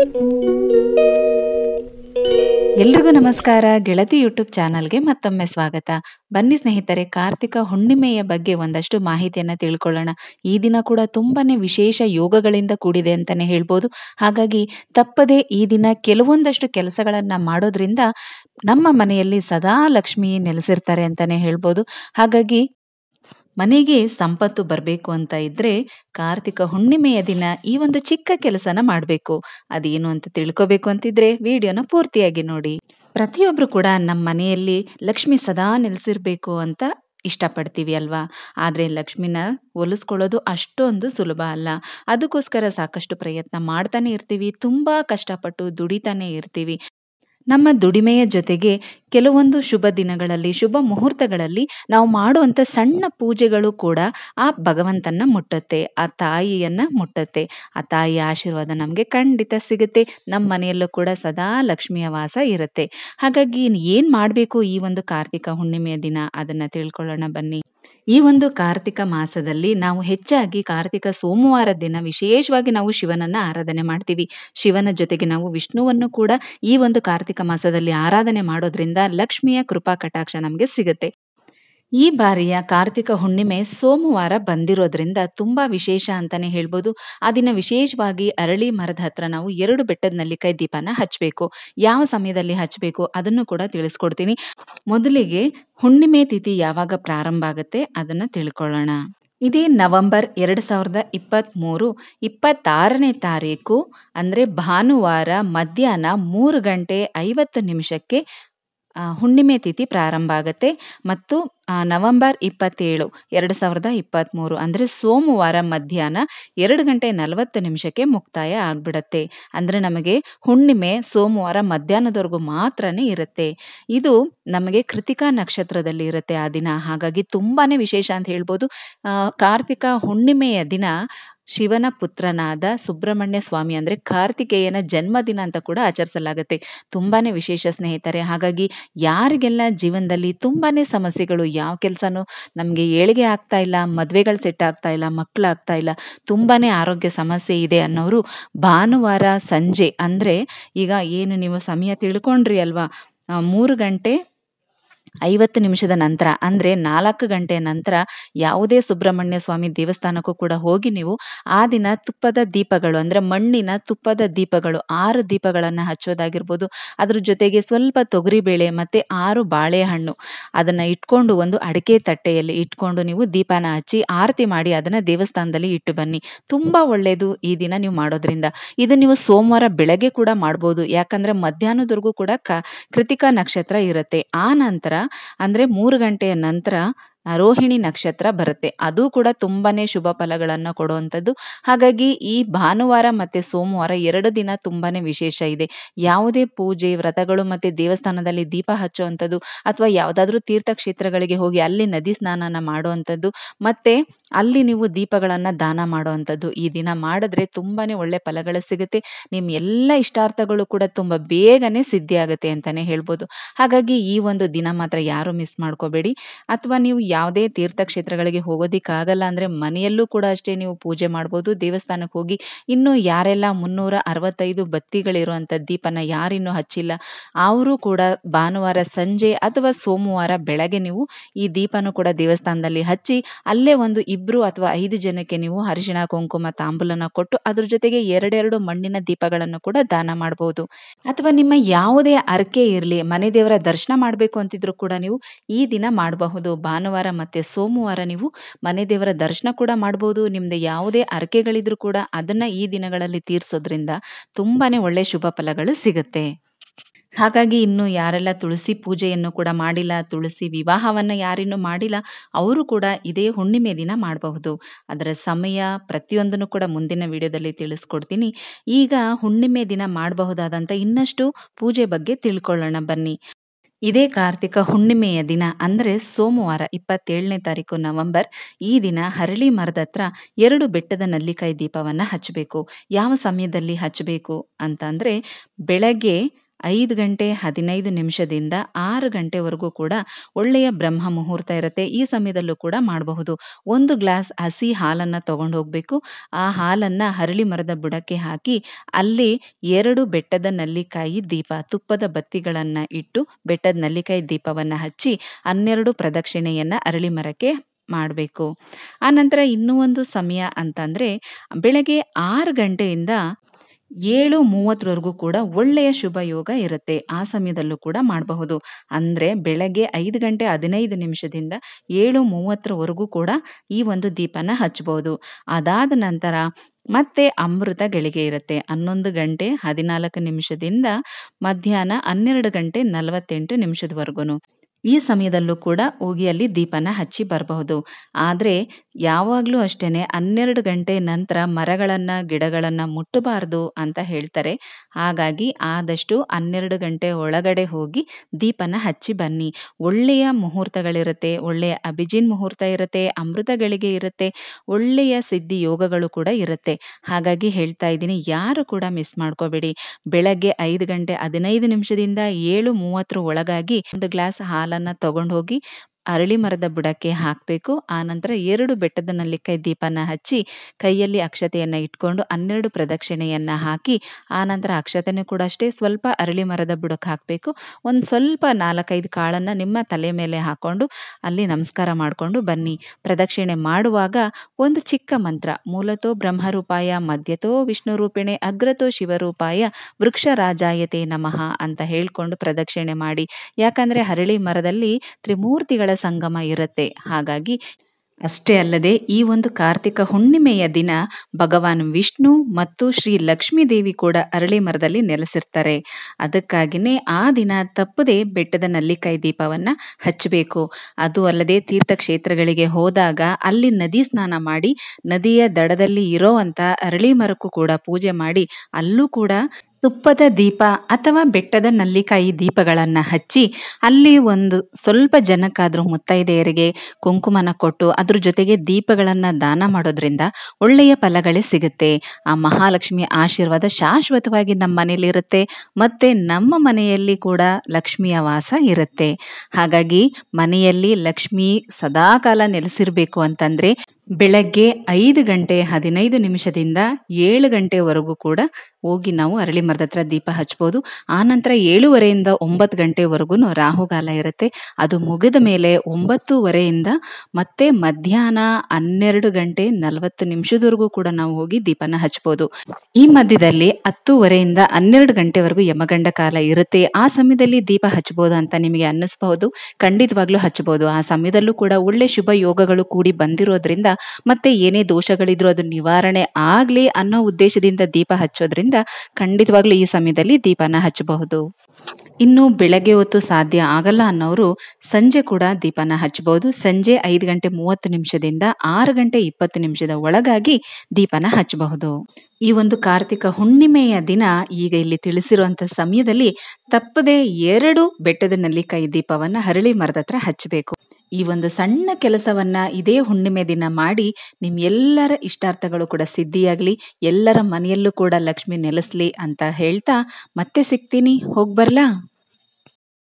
ಎಲ್ರಿಗೂ ನಮಸ್ಕಾರ ಗೆಳತಿ ಯೂಟ್ಯೂಬ್ ಚಾನಲ್ಗೆ ಮತ್ತೊಮ್ಮೆ ಸ್ವಾಗತ ಬನ್ನಿ ಸ್ನೇಹಿತರೆ ಕಾರ್ತಿಕ ಹುಣ್ಣಿಮೆಯ ಬಗ್ಗೆ ಒಂದಷ್ಟು ಮಾಹಿತಿಯನ್ನ ತಿಳ್ಕೊಳ್ಳೋಣ ಈ ದಿನ ಕೂಡ ತುಂಬಾನೇ ವಿಶೇಷ ಯೋಗಗಳಿಂದ ಕೂಡಿದೆ ಅಂತಾನೆ ಹೇಳ್ಬೋದು ಹಾಗಾಗಿ ತಪ್ಪದೆ ಈ ದಿನ ಕೆಲವೊಂದಷ್ಟು ಕೆಲಸಗಳನ್ನ ಮಾಡೋದ್ರಿಂದ ನಮ್ಮ ಮನೆಯಲ್ಲಿ ಸದಾ ಲಕ್ಷ್ಮಿ ನೆಲೆಸಿರ್ತಾರೆ ಅಂತಾನೆ ಹೇಳ್ಬೋದು ಹಾಗಾಗಿ ಮನೆಗೆ ಸಂಪತ್ತು ಬರಬೇಕು ಅಂತ ಇದ್ರೆ ಕಾರ್ತಿಕ ಹುಣ್ಣಿಮೆಯ ದಿನ ಈ ಒಂದು ಚಿಕ್ಕ ಕೆಲಸನ ಮಾಡಬೇಕು ಅದೇನು ಅಂತ ತಿಳ್ಕೋಬೇಕು ಅಂತಿದ್ರೆ ವಿಡಿಯೋನ ಪೂರ್ತಿಯಾಗಿ ನೋಡಿ ಪ್ರತಿಯೊಬ್ರು ಕೂಡ ನಮ್ಮ ಮನೆಯಲ್ಲಿ ಲಕ್ಷ್ಮಿ ಸದಾ ನೆಲೆಸಿರ್ಬೇಕು ಅಂತ ಇಷ್ಟಪಡ್ತೀವಿ ಅಲ್ವಾ ಆದರೆ ಲಕ್ಷ್ಮಿನ ಒಲಿಸ್ಕೊಳ್ಳೋದು ಅಷ್ಟೊಂದು ಸುಲಭ ಅಲ್ಲ ಅದಕ್ಕೋಸ್ಕರ ಸಾಕಷ್ಟು ಪ್ರಯತ್ನ ಮಾಡ್ತಾನೆ ಇರ್ತೀವಿ ತುಂಬ ಕಷ್ಟಪಟ್ಟು ದುಡಿತಾನೆ ಇರ್ತೀವಿ ನಮ್ಮ ದುಡಿಮೆಯ ಜೊತೆಗೆ ಕೆಲವೊಂದು ಶುಭ ದಿನಗಳಲ್ಲಿ ಶುಭ ಮುಹೂರ್ತಗಳಲ್ಲಿ ನಾವು ಮಾಡುವಂಥ ಸಣ್ಣ ಪೂಜೆಗಳು ಕೂಡ ಆ ಭಗವಂತನ ಮುಟ್ಟುತ್ತೆ ಆ ತಾಯಿಯನ್ನ ಮುಟ್ಟುತ್ತೆ ಆ ತಾಯಿಯ ಆಶೀರ್ವಾದ ನಮಗೆ ಖಂಡಿತ ಸಿಗುತ್ತೆ ನಮ್ಮ ಮನೆಯಲ್ಲೂ ಕೂಡ ಸದಾ ಲಕ್ಷ್ಮಿಯ ವಾಸ ಇರುತ್ತೆ ಹಾಗಾಗಿ ಏನು ಮಾಡಬೇಕು ಈ ಒಂದು ಕಾರ್ತಿಕ ಹುಣ್ಣಿಮೆಯ ದಿನ ಅದನ್ನ ತಿಳ್ಕೊಳ್ಳೋಣ ಬನ್ನಿ ಈ ಒಂದು ಕಾರ್ತಿಕ ಮಾಸದಲ್ಲಿ ನಾವು ಹೆಚ್ಚಾಗಿ ಕಾರ್ತಿಕ ಸೋಮವಾರ ದಿನ ವಿಶೇಷವಾಗಿ ನಾವು ಶಿವನನ್ನ ಆರಾಧನೆ ಮಾಡ್ತೀವಿ ಶಿವನ ಜೊತೆಗೆ ನಾವು ವಿಷ್ಣುವನ್ನು ಕೂಡ ಈ ಒಂದು ಕಾರ್ತಿಕ ಮಾಸದಲ್ಲಿ ಆರಾಧನೆ ಮಾಡೋದ್ರಿಂದ ಲಕ್ಷ್ಮಿಯ ಕೃಪಾ ಕಟಾಕ್ಷ ನಮಗೆ ಸಿಗುತ್ತೆ ಈ ಬಾರಿಯ ಕಾರ್ತಿಕ ಹುಣ್ಣಿಮೆ ಸೋಮವಾರ ಬಂದಿರೋದ್ರಿಂದ ತುಂಬಾ ವಿಶೇಷ ಅಂತಾನೆ ಹೇಳ್ಬೋದು ಆ ದಿನ ವಿಶೇಷವಾಗಿ ಅರಳಿ ಮರದ ಹತ್ರ ನಾವು ಎರಡು ಬೆಟ್ಟದ ನಲ್ಲಿಕಾಯಿ ದೀಪನ ಹಚ್ಚಬೇಕು ಯಾವ ಸಮಯದಲ್ಲಿ ಹಚ್ಚಬೇಕು ಅದನ್ನು ಕೂಡ ತಿಳಿಸ್ಕೊಡ್ತೀನಿ ಮೊದಲಿಗೆ ಹುಣ್ಣಿಮೆ ತಿಥಿ ಯಾವಾಗ ಪ್ರಾರಂಭ ಆಗುತ್ತೆ ಅದನ್ನ ತಿಳ್ಕೊಳ್ಳೋಣ ಇದೇ ನವೆಂಬರ್ ಎರಡು ಸಾವಿರದ ಇಪ್ಪತ್ತ್ಮೂರು ಇಪ್ಪತ್ತಾರನೇ ತಾರೀಕು ಅಂದರೆ ಭಾನುವಾರ ಮಧ್ಯಾಹ್ನ ಮೂರು ಗಂಟೆ ಐವತ್ತು ನಿಮಿಷಕ್ಕೆ ಆ, ಹುಣ್ಣಿಮೆ ತಿಥಿ ಪ್ರಾರಂಭ ಆಗುತ್ತೆ ಮತ್ತು ಆ, ನವೆಂಬರ್ ಇಪ್ಪತ್ತೇಳು ಎರಡು ಸಾವಿರದ ಇಪ್ಪತ್ತ್ಮೂರು ಅಂದರೆ ಸೋಮವಾರ ಮಧ್ಯಾಹ್ನ ಎರಡು ಗಂಟೆ ನಲವತ್ತು ನಿಮಿಷಕ್ಕೆ ಮುಕ್ತಾಯ ಆಗ್ಬಿಡತ್ತೆ ಅಂದರೆ ನಮಗೆ ಹುಣ್ಣಿಮೆ ಸೋಮವಾರ ಮಧ್ಯಾಹ್ನದವರೆಗೂ ಮಾತ್ರನೇ ಇರುತ್ತೆ ಇದು ನಮಗೆ ಕೃತಿಕಾ ನಕ್ಷತ್ರದಲ್ಲಿ ಇರುತ್ತೆ ಆ ದಿನ ಹಾಗಾಗಿ ತುಂಬಾನೇ ವಿಶೇಷ ಅಂತ ಹೇಳ್ಬೋದು ಆ, ಕಾರ್ತಿಕ ಹುಣ್ಣಿಮೆಯ ದಿನ ಶಿವನ ಪುತ್ರನಾದ ಸುಬ್ರಹ್ಮಣ್ಯ ಸ್ವಾಮಿ ಅಂದ್ರೆ ಕಾರ್ತಿಕೇಯನ ಜನ್ಮದಿನ ಅಂತ ಕೂಡ ಆಚರಿಸಲಾಗುತ್ತೆ ತುಂಬಾನೇ ವಿಶೇಷ ಸ್ನೇಹಿತರೆ ಹಾಗಾಗಿ ಯಾರಿಗೆಲ್ಲ ಜೀವನದಲ್ಲಿ ತುಂಬಾನೇ ಸಮಸ್ಯೆಗಳು ಯಾವ ಕೆಲಸನೂ ನಮಗೆ ಏಳಿಗೆ ಆಗ್ತಾ ಇಲ್ಲ ಮದ್ವೆಗಳು ಸೆಟ್ ಆಗ್ತಾ ಇಲ್ಲ ಮಕ್ಕಳು ಆಗ್ತಾ ಇಲ್ಲ ತುಂಬಾನೇ ಆರೋಗ್ಯ ಸಮಸ್ಯೆ ಇದೆ ಅನ್ನೋರು ಭಾನುವಾರ ಸಂಜೆ ಅಂದ್ರೆ ಈಗ ಏನು ನೀವು ಸಮಯ ತಿಳ್ಕೊಂಡ್ರಿ ಅಲ್ವಾ ಆ, ಮೂರು ಗಂಟೆ ಐವತ್ತು ನಿಮಿಷದ ನಂತರ ಅಂದ್ರೆ ನಾಲ್ಕು ಗಂಟೆ ನಂತರ ಯಾವುದೇ ಸುಬ್ರಹ್ಮಣ್ಯ ಸ್ವಾಮಿ ದೇವಸ್ಥಾನಕ್ಕೂ ಕೂಡ ಹೋಗಿ ನೀವು ಆ ದಿನ ತುಪ್ಪದ ದೀಪಗಳು ಅಂದ್ರೆ ಮಣ್ಣಿನ ತುಪ್ಪದ ದೀಪಗಳು ಆರು ದೀಪಗಳನ್ನ ಹಚ್ಚೋದಾಗಿರ್ಬೋದು ಅದ್ರ ಜೊತೆಗೆ ಸ್ವಲ್ಪ ತೊಗರಿಬೇಳೆ ಮತ್ತೆ ಆರು ಬಾಳೆಹಣ್ಣು ಅದನ್ನ ಇಟ್ಕೊಂಡು ಒಂದು ಅಡಿಕೆ ತಟ್ಟೆಯಲ್ಲಿ ಇಟ್ಕೊಂಡು ನೀವು ದೀಪನ ಹಚ್ಚಿ ಆರತಿ ಮಾಡಿ ಅದನ್ನ ದೇವಸ್ಥಾನದಲ್ಲಿ ಇಟ್ಟು ಬನ್ನಿ ತುಂಬಾ ಒಳ್ಳೆಯದು ಈ ದಿನ ನೀವು ಮಾಡೋದ್ರಿಂದ ಇದು ನೀವು ಸೋಮವಾರ ಬೆಳಗ್ಗೆ ಕೂಡ ಮಾಡ್ಬೋದು ಯಾಕಂದ್ರೆ ಮಧ್ಯಾಹ್ನದವರೆಗೂ ಕೂಡ ಕ ಕೃತಿಕಾ ನಕ್ಷತ್ರ ಇರುತ್ತೆ ಆ ನಂತರ ಅಂದ್ರೆ ಮೂರು ಗಂಟೆಯ ನಂತರ ಆ, ರೋಹಿಣಿ ನಕ್ಷತ್ರ ಬರುತ್ತೆ ಅದು ಕೂಡ ತುಂಬಾನೇ ಶುಭ ಫಲಗಳನ್ನ ಕೊಡುವಂಥದ್ದು ಹಾಗಾಗಿ ಈ ಭಾನುವಾರ ಮತ್ತೆ ಸೋಮವಾರ ಎರಡು ದಿನ ತುಂಬಾನೇ ವಿಶೇಷ ಇದೆ ಯಾವುದೇ ಪೂಜೆ ವ್ರತಗಳು ಮತ್ತೆ ದೇವಸ್ಥಾನದಲ್ಲಿ ದೀಪ ಹಚ್ಚುವಂಥದ್ದು ಅಥವಾ ಯಾವುದಾದ್ರೂ ತೀರ್ಥಕ್ಷೇತ್ರಗಳಿಗೆ ಹೋಗಿ ಅಲ್ಲಿ ನದಿ ಸ್ನಾನನ ಮಾಡುವಂಥದ್ದು ಮತ್ತೆ ಅಲ್ಲಿ ನೀವು ದೀಪಗಳನ್ನ ದಾನ ಮಾಡುವಂಥದ್ದು ಈ ದಿನ ಮಾಡಿದ್ರೆ ತುಂಬಾನೇ ಒಳ್ಳೆ ಫಲಗಳು ಸಿಗುತ್ತೆ ನಿಮ್ಮ ಎಲ್ಲ ಇಷ್ಟಾರ್ಥಗಳು ಕೂಡ ತುಂಬಾ ಬೇಗನೆ ಸಿದ್ಧಿ ಆಗುತ್ತೆ ಅಂತಾನೆ ಹೇಳ್ಬೋದು ಹಾಗಾಗಿ ಈ ಒಂದು ದಿನ ಮಾತ್ರ ಯಾರು ಮಿಸ್ ಮಾಡ್ಕೋಬೇಡಿ ಅಥವಾ ನೀವು ಯಾವುದೇ ತೀರ್ಥಕ್ಷೇತ್ರಗಳಿಗೆ ಹೋಗೋದಿಕ್ಕಾಗಲ್ಲ ಅಂದ್ರೆ ಮನೆಯಲ್ಲೂ ಕೂಡ ಅಷ್ಟೇ ನೀವು ಪೂಜೆ ಮಾಡ್ಬೋದು ದೇವಸ್ಥಾನಕ್ಕೆ ಹೋಗಿ ಇನ್ನು ಯಾರೆಲ್ಲ ಮುನ್ನೂರ ಅರವತ್ತೈದು ಬತ್ತಿಗಳಿರುವಂಥ ದೀಪನ ಯಾರಿನ್ನೂ ಹಚ್ಚಿಲ್ಲ ಅವರು ಕೂಡ ಭಾನುವಾರ ಸಂಜೆ ಅಥವಾ ಸೋಮವಾರ ಬೆಳಗ್ಗೆ ನೀವು ಈ ದೀಪನು ಕೂಡ ದೇವಸ್ಥಾನದಲ್ಲಿ ಹಚ್ಚಿ ಅಲ್ಲೇ ಒಂದು ಇಬ್ರು ಅಥವಾ ಐದು ಜನಕ್ಕೆ ನೀವು ಅರಿಶಿಣ ಕುಂಕುಮ ತಾಂಬೂಲನ ಕೊಟ್ಟು ಅದ್ರ ಜೊತೆಗೆ ಎರಡೆರಡು ಮಣ್ಣಿನ ದೀಪಗಳನ್ನು ಕೂಡ ದಾನ ಮಾಡಬಹುದು ಅಥವಾ ನಿಮ್ಮ ಯಾವುದೇ ಅರ್ಕೆ ಇರಲಿ ಮನೆ ದೇವರ ದರ್ಶನ ಮಾಡಬೇಕು ಅಂತಿದ್ರು ಕೂಡ ನೀವು ಈ ದಿನ ಮಾಡಬಹುದು ಭಾನುವಾರ ಮತ್ತೆ ಸೋಮವಾರ ನೀವು ಮನೆ ದೇವರ ದರ್ಶನ ಕೂಡ ಮಾಡಬಹುದು ನಿಮ್ದು ಯಾವುದೇ ಅರ್ಕೆಗಳಿದ್ರು ಕೂಡ ಅದನ್ನ ಈ ದಿನಗಳಲ್ಲಿ ತೀರ್ಸೋದ್ರಿಂದ ತುಂಬಾನೇ ಒಳ್ಳೆ ಶುಭ ಫಲಗಳು ಸಿಗುತ್ತೆ ಹಾಗಾಗಿ ಇನ್ನು ಯಾರೆಲ್ಲ ತುಳಸಿ ಪೂಜೆಯನ್ನು ಕೂಡ ಮಾಡಿಲ್ಲ ತುಳಸಿ ವಿವಾಹವನ್ನ ಯಾರಿನ್ನೂ ಮಾಡಿಲ್ಲ ಅವರು ಕೂಡ ಇದೇ ಹುಣ್ಣಿಮೆ ದಿನ ಮಾಡಬಹುದು ಅದರ ಸಮಯ ಪ್ರತಿಯೊಂದನ್ನು ಕೂಡ ಮುಂದಿನ ವಿಡಿಯೋದಲ್ಲಿ ತಿಳಿಸ್ಕೊಡ್ತೀನಿ ಈಗ ಹುಣ್ಣಿಮೆ ದಿನ ಮಾಡಬಹುದಾದಂಥ ಇನ್ನಷ್ಟು ಪೂಜೆ ಬಗ್ಗೆ ತಿಳ್ಕೊಳ್ಳೋಣ ಬನ್ನಿ ಇದೇ ಕಾರ್ತಿಕ ಹುಣ್ಣಿಮೆಯ ದಿನ ಅಂದರೆ ಸೋಮವಾರ ಇಪ್ಪತ್ತೇಳನೇ ತಾರೀಕು ನವೆಂಬರ್ ಈ ದಿನ ಹರಳಿ ಮರದ ಹತ್ರ ಎರಡು ಬೆಟ್ಟದ ನಲ್ಲಿಕಾಯಿ ದೀಪವನ್ನ ಹಚ್ಚಬೇಕು ಯಾವ ಸಮಯದಲ್ಲಿ ಹಚ್ಚಬೇಕು ಅಂತ ಅಂದ್ರೆ ಬೆಳಗ್ಗೆ ಐದು ಗಂಟೆ ಹದಿನೈದು ನಿಮಿಷದಿಂದ ಆರು ಗಂಟೆವರೆಗೂ ಕೂಡ ಒಳ್ಳೆಯ ಬ್ರಹ್ಮ ಮುಹೂರ್ತ ಇರುತ್ತೆ ಈ ಸಮಯದಲ್ಲೂ ಕೂಡ ಮಾಡಬಹುದು ಒಂದು ಗ್ಲಾಸ್ ಹಸಿ ಹಾಲನ್ನು ತಗೊಂಡು ಹೋಗಬೇಕು ಆ ಹಾಲನ್ನು ಹರಳಿ ಮರದ ಬುಡಕ್ಕೆ ಹಾಕಿ ಅಲ್ಲಿ ಎರಡು ಬೆಟ್ಟದ ನಲ್ಲಿಕಾಯಿ ದೀಪ ತುಪ್ಪದ ಬತ್ತಿಗಳನ್ನು ಇಟ್ಟು ಬೆಟ್ಟದ ನಲ್ಲಿಕಾಯಿ ದೀಪವನ್ನು ಹಚ್ಚಿ ಹನ್ನೆರಡು ಪ್ರದಕ್ಷಿಣೆಯನ್ನು ಅರಳಿ ಮರಕ್ಕೆ ಮಾಡಬೇಕು ಆನಂತರ ಇನ್ನೂ ಒಂದು ಸಮಯ ಅಂತಂದರೆ ಬೆಳಗ್ಗೆ ಆರು ಗಂಟೆಯಿಂದ ಏಳು ಮೂವತ್ತರವರೆಗೂ ಕೂಡ ಒಳ್ಳೆಯ ಶುಭ ಯೋಗ ಇರುತ್ತೆ ಆ ಸಮಯದಲ್ಲೂ ಕೂಡ ಮಾಡಬಹುದು ಅಂದರೆ ಬೆಳಗ್ಗೆ ಐದು ಗಂಟೆ ಹದಿನೈದು ನಿಮಿಷದಿಂದ ಏಳು ಮೂವತ್ತರವರೆಗೂ ಕೂಡ ಈ ಒಂದು ದೀಪನ ಹಚ್ಬೋದು ಅದಾದ ನಂತರ ಮತ್ತೆ ಅಮೃತ ಗಳಿಗೆ ಇರುತ್ತೆ ಹನ್ನೊಂದು ಗಂಟೆ ಹದಿನಾಲ್ಕು ನಿಮಿಷದಿಂದ ಮಧ್ಯಾಹ್ನ ಹನ್ನೆರಡು ಗಂಟೆ ನಲವತ್ತೆಂಟು ನಿಮಿಷದವರೆಗೂ ಈ ಸಮಯದಲ್ಲೂ ಕೂಡ ಹೋಗಿ ಅಲ್ಲಿ ದೀಪನ ಹಚ್ಚಿ ಬರಬಹುದು ಆದರೆ ಯಾವಾಗಲೂ ಅಷ್ಟೇ ಹನ್ನೆರಡು ಗಂಟೆ ನಂತರ ಮರಗಳನ್ನು ಗಿಡಗಳನ್ನು ಮುಟ್ಟಬಾರ್ದು ಅಂತ ಹೇಳ್ತಾರೆ ಹಾಗಾಗಿ ಆದಷ್ಟು ಹನ್ನೆರಡು ಗಂಟೆ ಒಳಗಡೆ ಹೋಗಿ ದೀಪನ ಹಚ್ಚಿ ಬನ್ನಿ ಒಳ್ಳೆಯ ಮುಹೂರ್ತಗಳಿರುತ್ತೆ ಒಳ್ಳೆಯ ಅಭಿಜಿನ್ ಮುಹೂರ್ತ ಇರುತ್ತೆ ಅಮೃತಗಳಿಗೆ ಇರುತ್ತೆ ಒಳ್ಳೆಯ ಸಿದ್ಧಿ ಯೋಗಗಳು ಕೂಡ ಇರುತ್ತೆ ಹಾಗಾಗಿ ಹೇಳ್ತಾ ಇದ್ದೀನಿ ಯಾರು ಕೂಡ ಮಿಸ್ ಮಾಡ್ಕೋಬೇಡಿ ಬೆಳಗ್ಗೆ ಐದು ಗಂಟೆ ಹದಿನೈದು ನಿಮಿಷದಿಂದ ಏಳು ಮೂವತ್ತರ ಒಳಗಾಗಿ ಒಂದು ಗ್ಲಾಸ್ ಹಾಲನ್ನು ತಗೊಂಡು ಹೋಗಿ ಅರಳಿ ಮರದ ಬುಡಕ್ಕೆ ಹಾಕಬೇಕು ಆನಂತರ ಎರಡು ಬೆಟ್ಟದ ನಲ್ಲಿಕಾಯಿ ದೀಪನ ಹಚ್ಚಿ ಕೈಯಲ್ಲಿ ಅಕ್ಷತೆಯನ್ನು ಇಟ್ಕೊಂಡು ಹನ್ನೆರಡು ಪ್ರದಕ್ಷಿಣೆಯನ್ನು ಹಾಕಿ ಆನಂತರ ಅಕ್ಷತೆನೂ ಕೂಡ ಅಷ್ಟೇ ಸ್ವಲ್ಪ ಅರಳಿ ಮರದ ಬುಡಕ್ಕೆ ಹಾಕಬೇಕು ಒಂದು ಸ್ವಲ್ಪ ನಾಲ್ಕೈದು ಕಾಳನ್ನು ನಿಮ್ಮ ತಲೆ ಮೇಲೆ ಹಾಕ್ಕೊಂಡು ಅಲ್ಲಿ ನಮಸ್ಕಾರ ಮಾಡಿಕೊಂಡು ಬನ್ನಿ ಪ್ರದಕ್ಷಿಣೆ ಮಾಡುವಾಗ ಒಂದು ಚಿಕ್ಕ ಮಂತ್ರ ಮೂಲತೋ ಬ್ರಹ್ಮರೂಪಾಯ ಮಧ್ಯತೋ ವಿಷ್ಣು ರೂಪಿಣೆ ಅಗ್ರತೋ ಶಿವರೂಪಾಯ ವೃಕ್ಷ ರಾಜಾಯತೆ ನಮಃ ಅಂತ ಹೇಳ್ಕೊಂಡು ಪ್ರದಕ್ಷಿಣೆ ಮಾಡಿ ಯಾಕಂದರೆ ಹರಳಿ ಮರದಲ್ಲಿ ತ್ರಿಮೂರ್ತಿಗಳ ಸಂಗಮ ಇರುತ್ತೆ ಹಾಗಾಗಿ ಅಷ್ಟೇ ಅಲ್ಲದೆ ಈ ಒಂದು ಕಾರ್ತಿಕ ಹುಣ್ಣಿಮೆಯ ದಿನ ಭಗವಾನ್ ವಿಷ್ಣು ಮತ್ತು ಶ್ರೀ ಲಕ್ಷ್ಮೀ ದೇವಿ ಕೂಡ ಅರಳಿ ಮರದಲ್ಲಿ ನೆಲೆಸಿರ್ತಾರೆ ಅದಕ್ಕಾಗಿಯೇ ಆ ದಿನ ತಪ್ಪದೆ ಬೆಟ್ಟದ ನಲ್ಲಿಕಾಯಿ ದೀಪವನ್ನು ಹಚ್ಚಬೇಕು ಅದು ಅಲ್ಲದೆ ತೀರ್ಥಕ್ಷೇತ್ರಗಳಿಗೆ ಹೋದಾಗ ಅಲ್ಲಿ ನದಿ ಸ್ನಾನ ಮಾಡಿ ನದಿಯ ದಡದಲ್ಲಿ ಇರೋವಂಥ ಅರಳಿ ಮರಕ್ಕೂ ಕೂಡ ಪೂಜೆ ಮಾಡಿ ಅಲ್ಲೂ ಕೂಡ ತುಪ್ಪದ ದೀಪ ಅಥವಾ ಬೆಟ್ಟದ ನಲ್ಲಿಕಾಯಿ ದೀಪಗಳನ್ನು ಹಚ್ಚಿ ಅಲ್ಲಿ ಒಂದು ಸ್ವಲ್ಪ ಜನಕ್ಕಾದರೂ ಮುತ್ತೈದೆಯರಿಗೆ ಕುಂಕುಮನ ಕೊಟ್ಟು ಅದ್ರ ಜೊತೆಗೆ ದೀಪಗಳನ್ನು ದಾನ ಮಾಡೋದ್ರಿಂದ ಒಳ್ಳೆಯ ಫಲಗಳೇ ಸಿಗುತ್ತೆ ಆ ಮಹಾಲಕ್ಷ್ಮಿ ಆಶೀರ್ವಾದ ಶಾಶ್ವತವಾಗಿ ನಮ್ಮ ಮನೆಯಲ್ಲಿರುತ್ತೆ ಮತ್ತು ನಮ್ಮ ಮನೆಯಲ್ಲಿ ಕೂಡ ಲಕ್ಷ್ಮಿಯ ವಾಸ ಇರುತ್ತೆ ಹಾಗಾಗಿ ಮನೆಯಲ್ಲಿ ಲಕ್ಷ್ಮಿ ಸದಾಕಾಲ ನೆಲೆಸಿರಬೇಕು ಅಂತಂದರೆ ಬೆಳಗ್ಗೆ ಐದು ಗಂಟೆ ಹದಿನೈದು ನಿಮಿಷದಿಂದ ಏಳು ಗಂಟೆವರೆಗೂ ಕೂಡ ಹೋಗಿ ನಾವು ಅರಳಿ ಮರದ ಹತ್ರ ದೀಪ ಹಚ್ಬೋದು ಆನಂತರ ಏಳುವರೆಯಿಂದ ಒಂಬತ್ತು ಗಂಟೆವರೆಗೂ ರಾಹುಗಾಲ ಇರುತ್ತೆ ಅದು ಮುಗಿದ ಮೇಲೆ ಒಂಬತ್ತೂವರೆಯಿಂದ ಮತ್ತೆ ಮಧ್ಯಾಹ್ನ ಹನ್ನೆರಡು ಗಂಟೆ ನಲವತ್ತು ನಿಮಿಷದವರೆಗೂ ಕೂಡ ನಾವು ಹೋಗಿ ದೀಪನ ಹಚ್ಬೋದು ಈ ಮಧ್ಯದಲ್ಲಿ ಹತ್ತೂವರೆಯಿಂದ ಹನ್ನೆರಡು ಗಂಟೆವರೆಗೂ ಯಮಗಂಡ ಕಾಲ ಇರುತ್ತೆ ಆ ಸಮಯದಲ್ಲಿ ದೀಪ ಹಚ್ಬೋದು ಅಂತ ನಿಮಗೆ ಅನ್ನಿಸ್ಬಹುದು ಖಂಡಿತವಾಗ್ಲೂ ಹಚ್ಬೋದು ಆ ಸಮಯದಲ್ಲೂ ಕೂಡ ಒಳ್ಳೆ ಶುಭ ಯೋಗಗಳು ಕೂಡಿ ಬಂದಿರೋದ್ರಿಂದ ಮತ್ತೆ ಏನೇ ದೋಷಗಳಿದ್ರು ಅದು ನಿವಾರಣೆ ಆಗ್ಲಿ ಅನ್ನೋ ಉದ್ದೇಶದಿಂದ ದೀಪ ಹಚ್ಚೋದ್ರಿಂದ ಖಂಡಿತವಾಗ್ಲೂ ಈ ಸಮಯದಲ್ಲಿ ದೀಪನ ಹಚ್ಚಬಹುದು ಇನ್ನು ಬೆಳಗ್ಗೆ ಹೊತ್ತು ಸಾಧ್ಯ ಆಗಲ್ಲ ಅನ್ನೋರು ಸಂಜೆ ಕೂಡ ದೀಪನ ಹಚ್ಚಬಹುದು ಸಂಜೆ ಐದು ಗಂಟೆ ಮೂವತ್ತು ನಿಮಿಷದಿಂದ ಆರು ಗಂಟೆ ಇಪ್ಪತ್ತು ನಿಮಿಷದ ಒಳಗಾಗಿ ದೀಪನ ಹಚ್ಚಬಹುದು ಈ ಒಂದು ಕಾರ್ತಿಕ ಹುಣ್ಣಿಮೆಯ ದಿನ ಈಗ ಇಲ್ಲಿ ತಿಳಿಸಿರುವಂತ ಸಮಯದಲ್ಲಿ ತಪ್ಪದೆ ಎರಡು ಬೆಟ್ಟದ ನಲ್ಲಿಕಾಯಿ ದೀಪವನ್ನ ಹರಳಿ ಮರದ ಹತ್ರ ಹಚ್ಚಬೇಕು ಈ ಒಂದು ಸಣ್ಣ ಕೆಲಸವನ್ನ ಇದೇ ಹುಣ್ಣಿಮೆ ದಿನ ಮಾಡಿ ನಿಮ್ ಎಲ್ಲರ ಇಷ್ಟಾರ್ಥಗಳು ಕೂಡ ಸಿದ್ಧಿಯಾಗ್ಲಿ ಎಲ್ಲರ ಮನೆಯಲ್ಲೂ ಕೂಡ ಲಕ್ಷ್ಮಿ ನೆಲೆಸ್ಲಿ ಅಂತ ಹೇಳ್ತಾ ಮತ್ತೆ ಸಿಗ್ತೀನಿ ಹೋಗ್ಬರ್ಲಾ